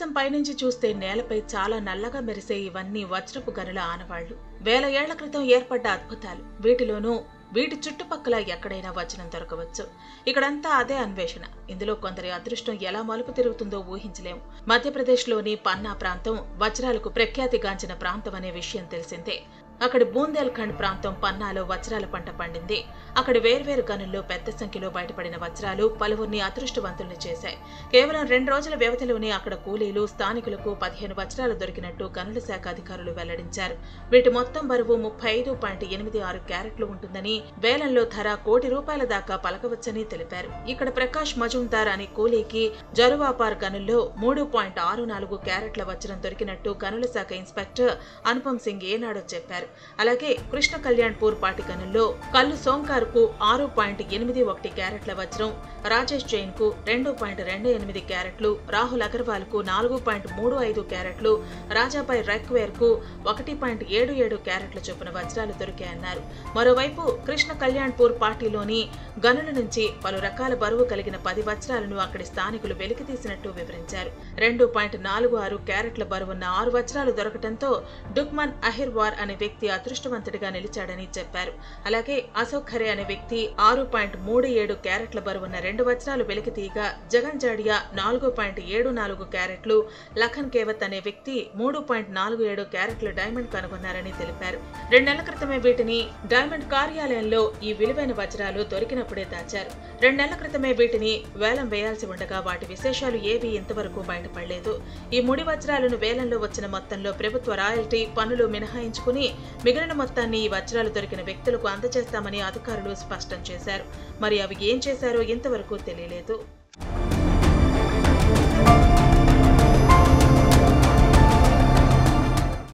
ఆకాశం పైనుంచి చూస్తే నేలపై చాలా నల్లగా మెరిసే ఇవన్నీ వజ్రపు గనుల ఆనవాళ్లు వేల ఏళ్ల క్రితం ఏర్పడ్డ అద్భుతాలు వీటిలోనూ వీటి చుట్టుపక్కల ఎక్కడైనా వచనం దొరకవచ్చు ఇక్కడంతా అదే అన్వేషణ ఇందులో కొందరి అదృష్టం ఎలా మలుపు తిరుగుతుందో ఊహించలేం మధ్యప్రదేశ్లోని పన్నా ప్రాంతం వజ్రాలకు ప్రఖ్యాతిగాంచిన ప్రాంతం అనే విషయం తెలిసిందే అక్కడి బూందేల్ఖండ్ ప్రాంతం పన్నాలో వజ్రాల పంట పండింది అక్కడి వేర్వేరు గనుల్లో పెద్ద సంఖ్యలో బయటపడిన వజ్రాలు పలువురిని అదృష్టవంతుల్ని చేశాయి కేవలం రెండు రోజుల వ్యవధిలోనే అక్కడ కూలీలు స్థానికులకు పదిహేను వజ్రాలు దొరికినట్టు గనుల శాఖ అధికారులు వెల్లడించారు వీటి మొత్తం బరువు ముప్పై ఐదు పాయింట్ ఎనిమిది ఆరు క్యారెట్లు ఉంటుందని వేలంలో ధర కోటి రూపాయల దాకా పలకవచ్చని తెలిపారు ఇక్కడ ప్రకాష్ మజుందార్ అనే కూలీకి జరువాపార్ గనుల్లో మూడు పాయింట్ ఆరు నాలుగు క్యారెట్ల వజ్రం దొరికినట్టు గనుల శాఖ ఇన్స్పెక్టర్ అనుపమ్ సింగ్ ఏనాడో చెప్పారు అలాగే కృష్ణ కళ్యాణ్పూర్ పాటి గనుల్లో కల్లు సోంకార్ కు ఆరు పాయింట్ ఎనిమిది ఒకటి క్యారెట్ల వజ్రం రాజేష్ జైన్ కు రెండు పాయింట్ రెండు ఎనిమిది క్యారెట్లు రాహుల్ అగర్వాల్ కు నాలుగు పాయింట్ మూడు ఐదు క్యారెట్లు రాజాపై రెక్వేర్ కు ఒకటి పాయింట్ ఏడు ఏడు క్యారెట్ల చొప్పున వజ్రాలు దొరికాయన్నారు మరోవైపు కృష్ణ కళ్యాణ్పూర్ పార్టీలోని గనుల నుంచి పలు రకాల బరువు కలిగిన పది వజ్రాలను అక్కడి స్థానికులు వెలికితీసినట్టు వివరించారు రెండు పాయింట్ నాలుగు ఆరు క్యారెట్ల బరువున్న ఆరు వజ్రాలు దొరకటంతో డుక్మన్ అహిర్వార్ అనే వ్యక్తి అదృష్టవంతుడిగా నిలిచాడని చెప్పారు అలాగే అశోక్ ఖరే అనే వ్యక్తి ఆరు పాయింట్ మూడు ఏడు క్యారెట్ల బరువున్న రెండు వజ్రాలు వెలికితీయగా జగన్ జాడియా నాలుగు పాయింట్ ఏడు నాలుగు క్యారెట్లు లఖన్ కేవత్ అనే వ్యక్తి మూడు పాయింట్ నాలుగు ఏడు క్యారెట్ల డైమండ్ కనుగొన్నారని తెలిపారు రెండు నెలల క్రితమే వీటిని డైమండ్ కార్యాలయంలో ఈ విలువైన వజ్రాలు దొరికినప్పుడే దాచారు రెండు నెలల క్రితమే వీటిని వేలం వేయాల్సి ఉండగా వాటి విశేషాలు ఏవీ ఇంతవరకు బయటపడలేదు ఈ ముడి వజ్రాలను వేలంలో వచ్చిన మొత్తంలో ప్రభుత్వ రాయల్టీ పన్నులు మినహాయించుకుని మిగిలిన మొత్తాన్ని ఈ వజ్రాలు దొరికిన వ్యక్తులకు అందజేస్తామని అధికారులు స్పష్టం చేశారు మరి అవి ఏం చేశారో ఇంతవరకు తెలియలేదు